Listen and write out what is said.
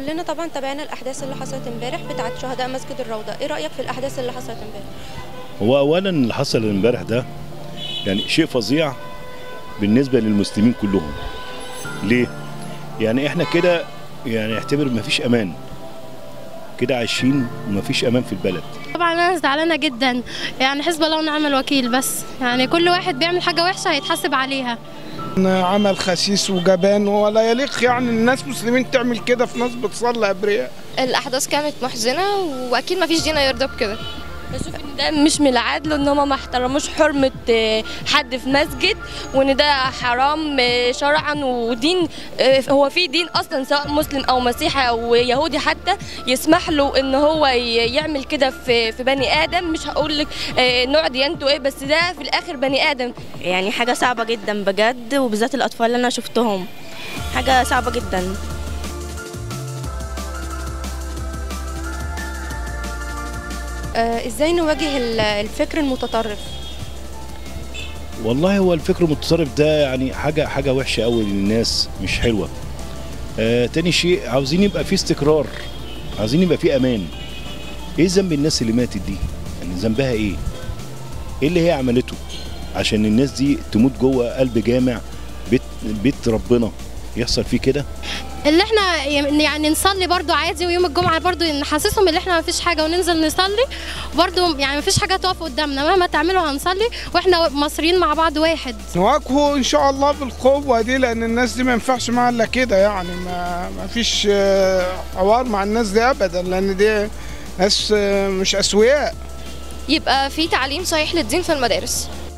كلنا طبعا تابعنا الاحداث اللي حصلت امبارح بتاعه شهداء مسجد الروضه ايه رايك في الاحداث اللي حصلت امبارح هو اولا اللي حصل امبارح ده يعني شيء فظيع بالنسبه للمسلمين كلهم ليه يعني احنا كده يعني اعتبر مفيش امان كده عايشين ومفيش امان في البلد طبعا انا زعلانه جدا يعني حزب الله ونعم الوكيل بس يعني كل واحد بيعمل حاجه وحشه هيتحاسب عليها عمل خسيس وجبان ولا يليق يعني الناس مسلمين تعمل كده في ناس بتصلي ابرياء الاحداث كانت محزنه واكيد ما فيش دين يرضى بكده بشوف ان ده مش من العدل ان هم ما احترموش حرمه آه، حد في مسجد وان ده حرام آه، شرعا ودين آه، هو في دين اصلا سواء مسلم او مسيحي او يهودي حتى يسمح له ان هو ي- يعمل كده في في بني ادم مش هقول لك آه، نوع ديانته ايه بس ده في الاخر بني ادم يعني حاجة صعبة جدا بجد وبالذات الأطفال اللي أنا شفتهم حاجة صعبة جدا آه ازاي نواجه ال- الفكر المتطرف والله هو الفكر المتطرف ده يعني حاجه حاجه وحشه قوي للناس مش حلوه آه تاني شيء عاوزين يبقى في استقرار عاوزين يبقى في امان ايه ذنب الناس اللي ماتت دي يعني ذنبها ايه ايه اللي هي عملته عشان الناس دي تموت جوه قلب جامع بيت بيت ربنا يحصل فيه كده اللي احنا يعني نصلي برضو عادي ويوم الجمعه برضو نحسسهم ان احنا ما فيش حاجه وننزل نصلي برضو يعني ما فيش حاجه تقف قدامنا مهما تعملوا هنصلي واحنا مصريين مع بعض واحد نواجهه ان شاء الله بالقوه دي لان الناس دي ما ينفعش معاها الا كده يعني ما, ما فيش آه، حوار مع الناس دي ابدا لان دي ناس آه، مش اسوياء يبقى في تعليم صحيح للدين في المدارس